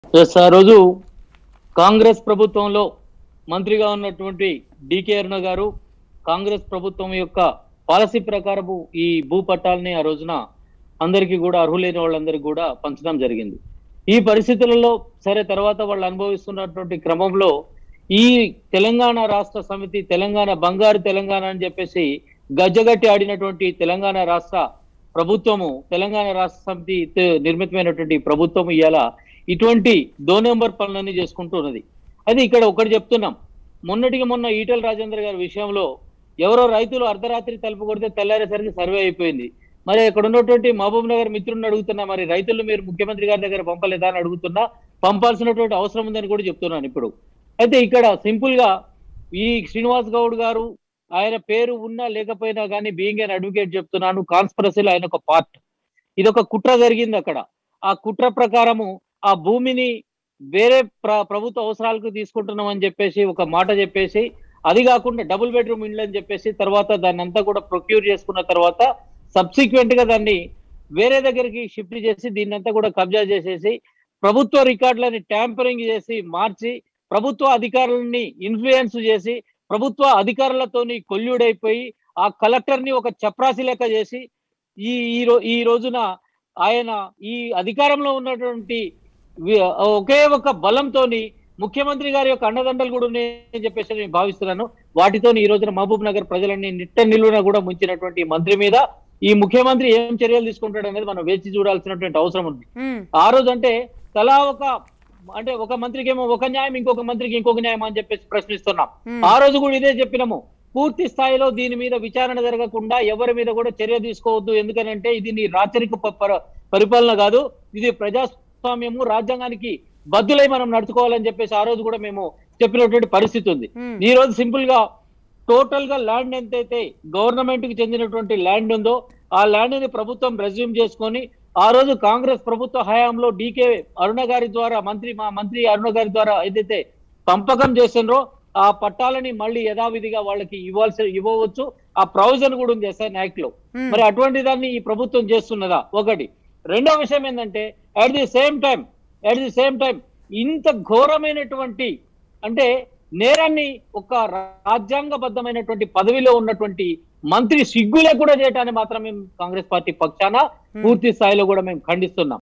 yes ఆ రోజు కాంగ్రెస్ ప్రభుత్వంలో మంత్రిగా ఉన్నటువంటి డికే అరుణ గారు కాంగ్రెస్ ప్రభుత్వం యొక్క పాలసీ ప్రకారము ఈ భూ పట్టాలని ఆ రోజున అందరికీ కూడా అర్హులైన వాళ్ళందరికీ కూడా పంచడం జరిగింది ఈ పరిస్థితులలో సరే తర్వాత వాళ్ళు అనుభవిస్తున్నటువంటి క్రమంలో ఈ తెలంగాణ రాష్ట్ర సమితి తెలంగాణ బంగారు తెలంగాణ అని చెప్పేసి గజ్జగట్టి ఆడినటువంటి తెలంగాణ రాష్ట్ర ప్రభుత్వము తెలంగాణ రాష్ట్ర సమితి త- నిర్మితమైనటువంటి ప్రభుత్వం ఇవాళ ఇటువంటి దో నెంబర్ పనులన్నీ చేసుకుంటూ ఉన్నది అది ఇక్కడ ఒకటి చెప్తున్నాం మొన్నటికి మొన్న ఈటల రాజేందర్ గారి విషయంలో ఎవరో రైతులు అర్ధరాత్రి తలుపు కొడితే తెల్లారేసరికి సర్వే అయిపోయింది మరి ఇక్కడ ఉన్నటువంటి మహబూబ్ నగర్ మిత్రుడిని అడుగుతున్నా మరి రైతులు మీరు ముఖ్యమంత్రి గారి దగ్గర పంపలేదా అని అడుగుతున్నా పంపాల్సినటువంటి అవసరం ఉందని కూడా చెప్తున్నాను ఇప్పుడు అయితే ఇక్కడ సింపుల్ గా ఈ శ్రీనివాస్ గౌడ్ గారు ఆయన పేరు ఉన్నా లేకపోయినా కానీ బీయింగ్ అన్ అడ్వకేట్ చెప్తున్నాను కాన్స్పరసీలో ఆయన ఒక పార్ట్ ఇది ఒక కుట్ర జరిగింది అక్కడ ఆ కుట్ర ప్రకారము ఆ భూమిని వేరే ప్ర ప్రభుత్వ అవసరాలకు తీసుకుంటున్నాం అని చెప్పేసి ఒక మాట చెప్పేసి అది కాకుండా డబుల్ బెడ్రూమ్ ఇండ్లు అని చెప్పేసి తర్వాత దాన్ని అంతా కూడా ప్రొక్యూర్ చేసుకున్న తర్వాత సబ్సిక్వెంట్ గా దాన్ని వేరే దగ్గరికి షిఫ్ట్ చేసి దీన్ని అంతా కూడా కబ్జా చేసేసి ప్రభుత్వ రికార్డులని ట్యాంపరింగ్ చేసి మార్చి ప్రభుత్వ అధికారులని ఇన్ఫ్లుయెన్స్ చేసి ప్రభుత్వ అధికారులతోని కొల్లుడైపోయి ఆ కలెక్టర్ ని ఒక చప్రాసి లెక్క చేసి ఈ ఈ రో- ఈ రోజున ఆయన ఈ అధికారంలో ఉన్నటువంటి వి- ఒకే ఒక బలంతోని ముఖ్యమంత్రి గారి యొక్క అండదండలు కూడా ఉన్నాయని చెప్పేసి నేను భావిస్తున్నాను వాటితో ఈ రోజున మహబూబ్ నగర్ ప్రజలని నిట్ట నిలువున కూడా ముంచినటువంటి ఈ మంత్రి మీద ఈ ముఖ్యమంత్రి ఏం చర్యలు తీసుకుంటాడు అనేది మనం వేచి చూడాల్సినటువంటి అవసరం ఉంది ఉమ్, ఆ రోజు అంటే తలా ఒక అంటే ఒక మంత్రికి ఏమో ఒక న్యాయం ఇంకొక మంత్రికి ఇంకొక న్యాయం అని చెప్పేసి ప్రశ్నిస్తున్నాం ఉమ్, ఆ రోజు కూడా ఇదే చెప్పినాము పూర్తి స్థాయిలో దీని మీద విచారణ జరగకుండా ఎవరి మీద కూడా చర్య తీసుకోవద్దు ఎందుకనంటే ఇది నీ రాచరిక ప- పర- పరిపాలన కాదు ఇది ప్రజాస్వామ్యము రాజ్యాంగానికి బద్దులై మనం నడుచుకోవాలని చెప్పేసి ఆ రోజు కూడా మేము చెప్పినటువంటి పరిస్థితి ఉంది ఉమ్, ఈ రోజు సింపుల్ గా టోటల్ గా ల్యాండ్ ఎంతైతే గవర్నమెంట్ కి చెందినటువంటి ల్యాండ్ ఉందో ఆ ల్యాండ్ ని ప్రభుత్వం రెజ్యూమ్ చేసుకొని ఆ రోజు కాంగ్రెస్ ప్రభుత్వ హయాంలో డీకే అరుణ గారి ద్వారా మంత్రి మా మంత్రి అరుణ గారి ద్వారా ఏదైతే పంపకం చేసిండ్రో ఆ పట్టాలని మళ్ళీ యథావిధిగా వాళ్ళకి ఇవ్వాల్సి ఇవ్వవచ్చు ఆ ప్రొవిజన్ కూడా ఉంది ఎస్ఐన్ యాక్ట్ లో ఉమ్, మరి అటువంటి దాన్ని ఈ ప్రభుత్వం చేస్తున్నదా ఒకటి రెండో విషయం ఏంటంటే at the same time at the same time ఇంత ఘోరమైనటువంటి అంటే నేరాన్ని ఒక రాజ్యాంగబద్ధమైనటువంటి పదవిలో ఉన్నటువంటి మంత్రి సిగ్గులే కూడా చేయటాన్ని మాత్రం మేము కాంగ్రెస్ పార్టీ పక్షాన పూర్తి స్థాయిలో కూడా మేము ఖండిస్తున్నాం